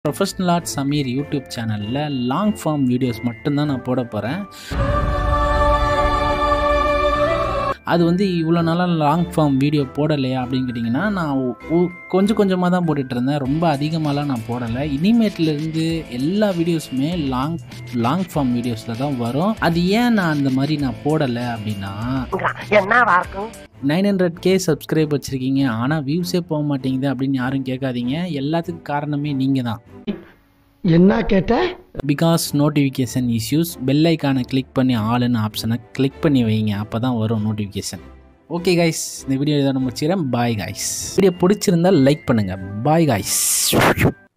professional art Sameer YouTube சேனலில் long form videos மட்டும்தான் நான் போட போகிறேன் அது வந்து இவ்வளோ நாளாக லாங் ஃபார்ம் வீடியோ போடலையா அப்படின்னு கேட்டிங்கன்னா நான் ஒ- ஒ- கொஞ்சம் கொஞ்சமாக தான் போட்டுட்டு இருந்தேன் ரொம்ப அதிகமாகலாம் நான் போடலை இனிமேட்லேருந்து எல்லா வீடியோஸுமே லாங் லாங் ஃபார்ம் வீடியோஸில் தான் வரும் அது ஏன் நான் அந்த மாதிரி நான் போடலை அப்படின்னா என்னவா இருக்கும் நைன் ஹண்ட்ரட் கே சப்ஸ்கிரைப் வச்சுருக்கீங்க ஆனால் வியூஸே போக மாட்டேங்குது அப்படின்னு யாரும் கேட்காதீங்க எல்லாத்துக்கும் காரணமே நீங்கள் தான் என்ன கேட்ட பிகாஸ் நோட்டிஃபிகேஷன் இஷ்யூஸ் பெல் ஐக்கானை கிளிக் பண்ணி ஆளுன்னு ஆப்ஷனை கிளிக் பண்ணி வைங்க அப்போ தான் வரும் நோட்டிஃபிகேஷன் ஓகே கைஸ் இந்த வீடியோ இதை முடிச்சிடறேன் பாய் கைஸ் வீடியோ பிடிச்சிருந்தா லைக் பண்ணுங்கள் பாய் கைஸ்